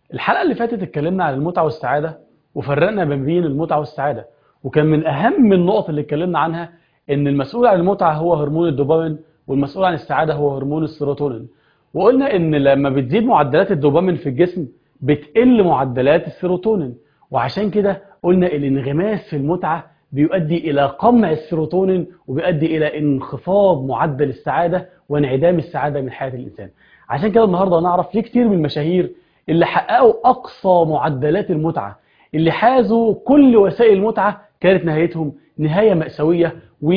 الحلقة اللي فاتت اتكلمنا عن المتعة والسعادة وفرقنا ما بين المتعة والسعادة وكان من أهم النقط اللي اتكلمنا عنها إن المسؤول عن المتعة هو هرمون الدوبامين والمسؤول عن السعادة هو هرمون السيروتونين وقلنا إن لما بتزيد معدلات الدوبامين في الجسم بتقل معدلات السيروتونين وعشان كده قلنا الانغماس في المتعة بيؤدي إلى قمع السيروتونين وبيؤدي إلى انخفاض معدل السعادة وانعدام السعادة من حياة الإنسان عشان كده النهاردة نعرف ليه كتير من المشاهير اللي حققوا أقصى معدلات المتعة اللي حازوا كل وسائل المتعة كانت نهايتهم نهاية مأساوية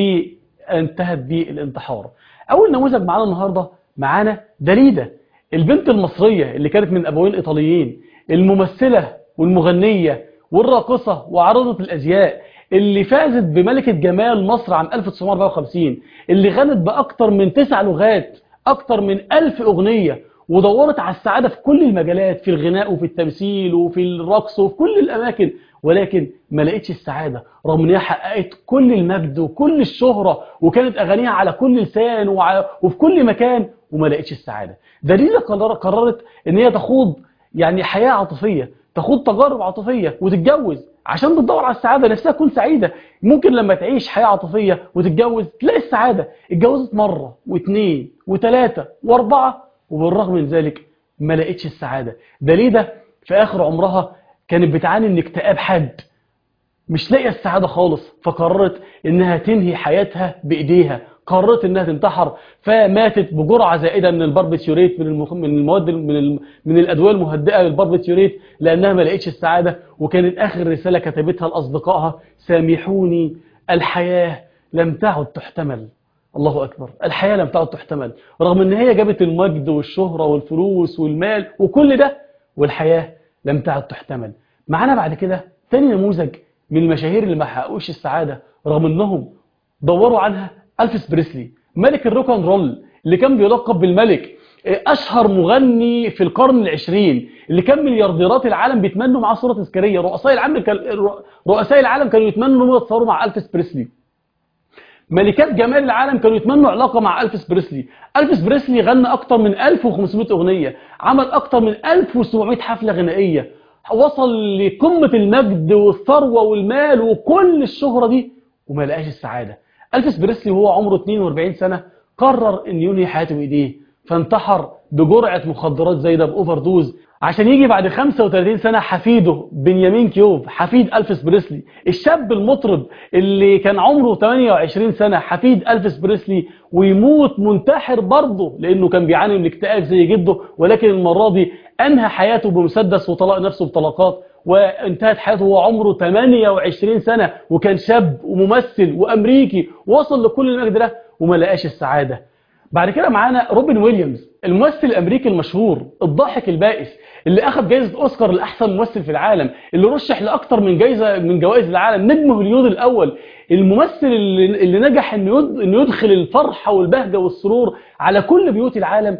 وانتهت بالانتحار أول نموذج معانا النهاردة معانا دليدة البنت المصرية اللي كانت من أبوين إيطاليين الممثلة والمغنية والراقصة وعارضة الأزياء اللي فازت بملكة جمال مصر عام 1954 اللي غنت بأكتر من تسع لغات أكتر من ألف أغنية ودورت على السعادة في كل المجالات في الغناء وفي التمثيل وفي الرقص وفي كل الأماكن ولكن ما لقيتش السعادة رغم ان هي حققت كل المجد وكل الشهرة وكانت أغانيها على كل لسان وع- وفي كل مكان وما لقيتش السعادة دليلة قرر- قررت ان هي تخوض يعني حياة عاطفية تخوض تجارب عاطفية وتتجوز عشان بتدور على السعادة نفسها تكون سعيدة ممكن لما تعيش حياة عاطفية وتتجوز تلاقي السعادة اتجوزت مرة واثنين وثلاثة واربعة وبالرغم من ذلك ما لقيتش السعادة دليدة في آخر عمرها كانت بتعاني من اكتئاب حاد مش لاقيه السعادة خالص فقررت انها تنهي حياتها بايديها قررت انها تنتحر فماتت بجرعة زائدة من الباربيتيوريت من المخ... من المواد من ال... من الادوية المهدئة للباربيتيوريت لانها ما لقيتش السعادة وكانت اخر رسالة كتبتها لاصدقائها سامحوني الحياة لم تعد تحتمل الله أكبر الحياة لم تعد تحتمل رغم ان هي جابت المجد والشهرة والفلوس والمال وكل ده والحياة لم تعد تحتمل معانا بعد كده تاني نموذج من المشاهير اللي ما حققوش السعادة رغم انهم دوروا عنها ألفيس بريسلي ملك الروك اند رول اللي كان بيلقب بالملك اشهر مغني في القرن العشرين اللي كان مليارديرات العالم بيتمنوا معاه صورة تذكارية رؤساء العالم كان رؤساء العالم كانوا يتمنوا انهم يتصوروا مع ألفيس بريسلي ملكات جمال العالم كانوا يتمنوا علاقة مع ألفيس بريسلي ألفيس بريسلي غنى أكتر من 1500 أغنية عمل أكتر من 1700 حفلة غنائية وصل لقمة المجد والثروة والمال وكل الشهرة دي وما لقاش السعادة ألفيس بريسلي وهو عمره 42 سنة قرر أن ينهي حياته بإيديه فانتحر بجرعة مخدرات زايدة بأوفر دوز عشان يجي بعد 35 سنة حفيده بنيامين كيوف حفيد ألفيس بريسلي الشاب المطرب اللي كان عمره 28 سنة حفيد ألفيس بريسلي ويموت منتحر برضه لأنه كان بيعاني من اكتئاب زي جده ولكن المرة دي أنهى حياته بمسدس وطلق نفسه بطلقات وانتهت حياته وهو عمره 28 سنة وكان شاب وممثل وأمريكي وصل لكل المجد ده وما لقاش السعادة بعد كده معانا روبن ويليامز الممثل الامريكي المشهور الضاحك البائس اللي اخذ جائزه اوسكار لاحسن ممثل في العالم اللي رشح لاكثر من جائزه من جوائز العالم نجم هوليود الاول الممثل اللي, اللي نجح انه يد- انه يدخل الفرحه والبهجه والسرور على كل بيوت العالم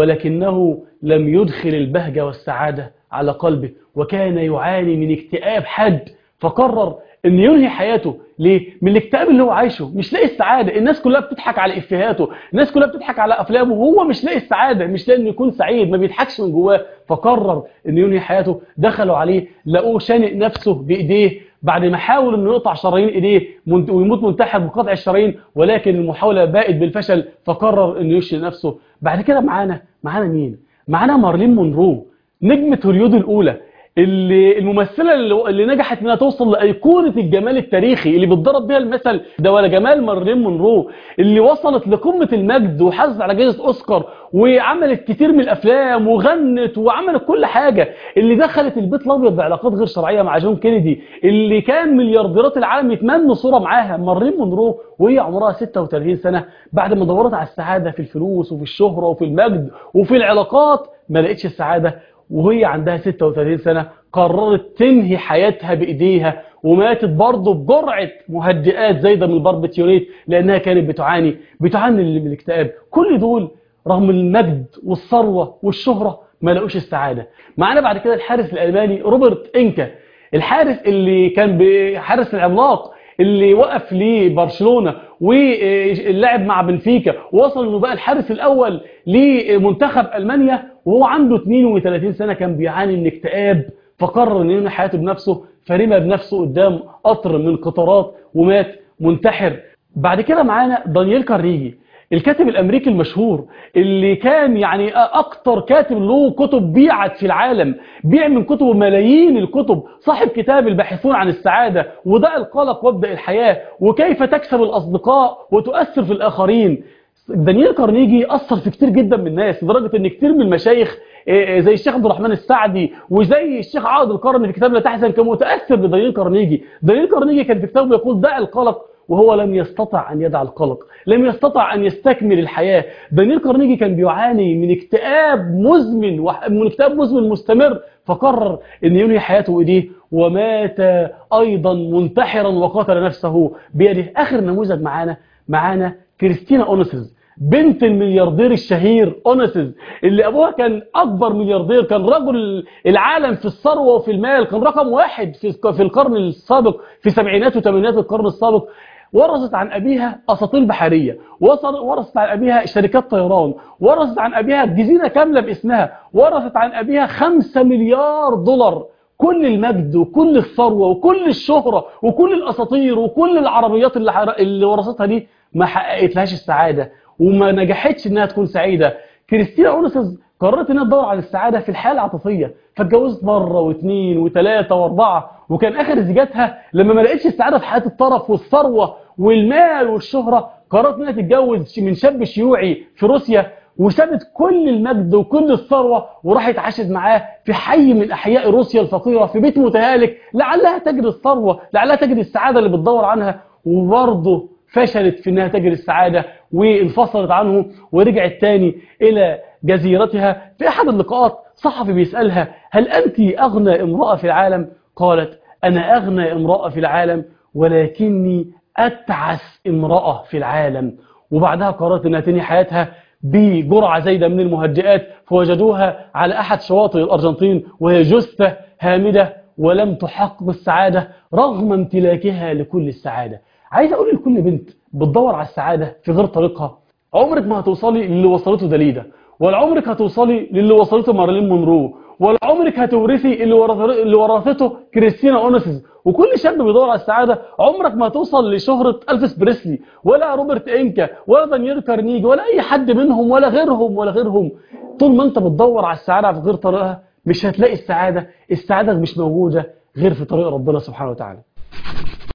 ولكنه لم يدخل البهجه والسعاده على قلبه وكان يعاني من اكتئاب حاد فقرر ان ينهي حياته ليه من الاكتئاب اللي هو عايشه مش لاقي السعاده الناس كلها بتضحك على افيهاته الناس كلها بتضحك على افلامه وهو مش لاقي السعاده مش لاقي انه يكون سعيد ما بيضحكش من جواه فقرر ان ينهي حياته دخلوا عليه لقوه شانق نفسه بايديه بعد ما حاول انه يقطع شرايين ايديه من- ويموت منتحر بقطع الشرايين ولكن المحاوله باءت بالفشل فقرر انه يشفي نفسه بعد كده معانا معانا مين معانا مارلين مونرو نجمة هوليود الأولى اللي الممثلة اللي, اللي نجحت انها توصل لأيقونة الجمال التاريخي اللي بتضرب بيها المثل ده ولا جمال مارلين مونرو اللي وصلت لقمة المجد وحازت على جائزة أوسكار وعملت كتير من الأفلام وغنت وعملت كل حاجة اللي دخلت البيت الأبيض بعلاقات غير شرعية مع جون كينيدي اللي كان مليارديرات العالم يتمنوا صورة معاها مارلين مونرو وهي عمرها 36 سنة بعد ما دورت على السعادة في الفلوس وفي الشهرة وفي المجد وفي العلاقات ما لقيتش السعادة وهي عندها 36 سنة قررت تنهي حياتها بإيديها وماتت برضه بجرعة مهدئات زايدة من الباربيتيوريت لأنها كانت بتعاني بتعاني من الاكتئاب كل دول رغم المجد والثروة والشهرة ما لقوش السعادة معانا بعد كده الحارس الألماني روبرت إنكا الحارس اللي كان بحارس العملاق اللي وقف لبرشلونة واللعب مع بنفيكا ووصل انه بقى الحارس الاول لمنتخب المانيا وهو عنده 32 سنة كان بيعاني من اكتئاب فقرر انه ينهي حياته بنفسه فرمى بنفسه قدام قطر من قطارات ومات منتحر بعد كده معانا دانييل كارنيجي الكاتب الامريكي المشهور اللي كان يعني اكتر كاتب له كتب بيعت في العالم بيع من كتبه ملايين الكتب صاحب كتاب الباحثون عن السعادة وداء القلق وابدأ الحياة وكيف تكسب الاصدقاء وتؤثر في الاخرين دانييل كارنيجي اثر في كتير جدا من الناس لدرجة ان كتير من المشايخ زي الشيخ عبد الرحمن السعدي وزي الشيخ عائد القرني في كتاب لا تحزن كان متاثر بدانييل كارنيجي دانييل كارنيجي كان في كتابه يقول دع القلق وهو لم يستطع أن يدع القلق لم يستطع أن يستكمل الحياة دانييل كارنيجي كان بيعاني من اكتئاب مزمن من اكتئاب مزمن مستمر فقرر أن ينهي حياته بإيديه ومات أيضا منتحرا وقتل نفسه بيده آخر نموذج معانا معانا كريستينا أونسز بنت الملياردير الشهير اونسز اللي ابوها كان اكبر ملياردير كان رجل العالم في الثروه وفي المال كان رقم واحد في في القرن السابق في سبعينات وثمانينات القرن السابق ورثت عن أبيها أساطيل بحرية ورثت عن أبيها شركات طيران ورثت عن أبيها جزيرة كاملة باسمها ورثت عن أبيها خمسة مليار دولار كل المجد وكل الثروة وكل الشهرة وكل الأساطير وكل العربيات اللي, اللي ورثتها دي ما حققت لهاش السعادة وما نجحتش انها تكون سعيدة كريستينا اونسز قررت انها تدور على السعادة في الحياة العاطفية فاتجوزت مرة واثنين وثلاثة واربعة وكان اخر زيجاتها لما ما لقيتش السعادة في حياة الطرف والثروة والمال والشهرة قررت انها تتجوز من شاب شيوعي في روسيا وسابت كل المجد وكل الثروة وراحت عاشت معاه في حي من أحياء روسيا الفقيرة في بيت متهالك لعلها تجد الثروة لعلها تجد السعادة اللي بتدور عنها وبرضه فشلت في انها تجد السعادة وانفصلت عنه ورجعت تاني الى جزيرتها في احد اللقاءات صحفي بيسألها هل انت اغنى امرأة في العالم قالت انا اغنى امرأة في العالم ولكني اتعس امرأة في العالم وبعدها قررت انها تنهي حياتها بجرعة زايدة من المهدئات فوجدوها على احد شواطئ الارجنتين وهي جثة هامدة ولم تحقق السعادة رغم امتلاكها لكل السعادة عايز اقول لكل بنت بتدور على السعادة في غير طريقها عمرك ما هتوصلي للي وصلته داليدا ولا عمرك هتوصلي للي وصلته مارلين مونرو ولا عمرك هتورثي اللي اللي ورثته كريستينا اونسز وكل شاب بيدور على السعادة عمرك ما هتوصل لشهرة ألفيس بريسلي ولا روبرت إنكا ولا دانييل كارنيجي ولا أي حد منهم ولا غيرهم ولا غيرهم طول ما أنت بتدور على السعادة في غير طريقها مش هتلاقي السعادة السعادة مش موجودة غير في طريق ربنا سبحانه وتعالى